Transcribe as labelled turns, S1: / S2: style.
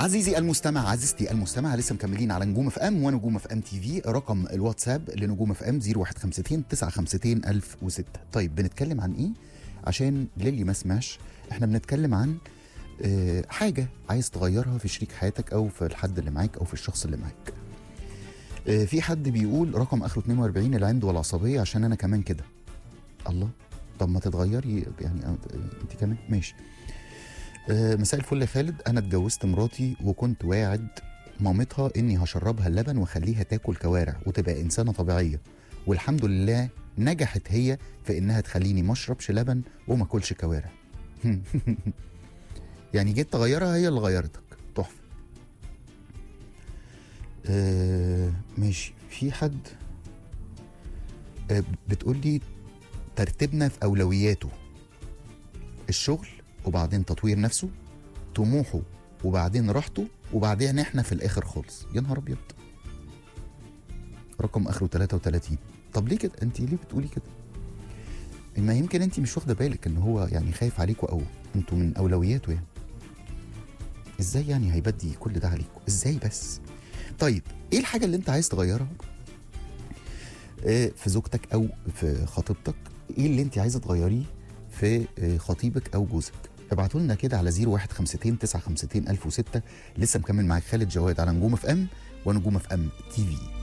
S1: عزيزي المستمع عزيزتي المستمع لسه مكملين على نجوم اف ام ونجوم اف ام تي في رقم الواتساب لنجوم اف ام 0152 952 1006 طيب بنتكلم عن ايه عشان للي ما سمعش احنا بنتكلم عن آه، حاجه عايز تغيرها في شريك حياتك او في الحد اللي معاك او في الشخص اللي معاك آه، في حد بيقول رقم اخره 42 العند والعصبيه عشان انا كمان كده الله طب ما تتغيري يعني آه، انت كمان ماشي آه، مساء الفل يا خالد انا اتجوزت مراتي وكنت واعد مامتها اني هشربها اللبن واخليها تاكل كوارع وتبقى انسانه طبيعيه والحمد لله نجحت هي في انها تخليني ما اشربش لبن وما اكلش كوارع يعني جيت تغيرها هي اللي غيرتك تحفه آه ماشي في حد آه بتقول لي ترتيبنا في اولوياته الشغل وبعدين تطوير نفسه طموحه وبعدين راحته وبعدين احنا في الاخر خالص يا نهار ابيض رقم اخره 33 طب ليه كده انت ليه بتقولي كده ما يمكن انت مش واخده بالك ان هو يعني خايف عليكوا او انتوا من اولوياته يعني ازاي يعني هيبدي كل ده عليكوا ازاي بس طيب ايه الحاجه اللي انت عايز تغيرها آه، في زوجتك او في خطيبتك ايه اللي انت عايزه تغيريه في آه، خطيبك او جوزك ابعتوا لنا كده على 0152 952 1006 لسه مكمل معاك خالد جواد على نجوم اف ام ونجوم اف ام تي في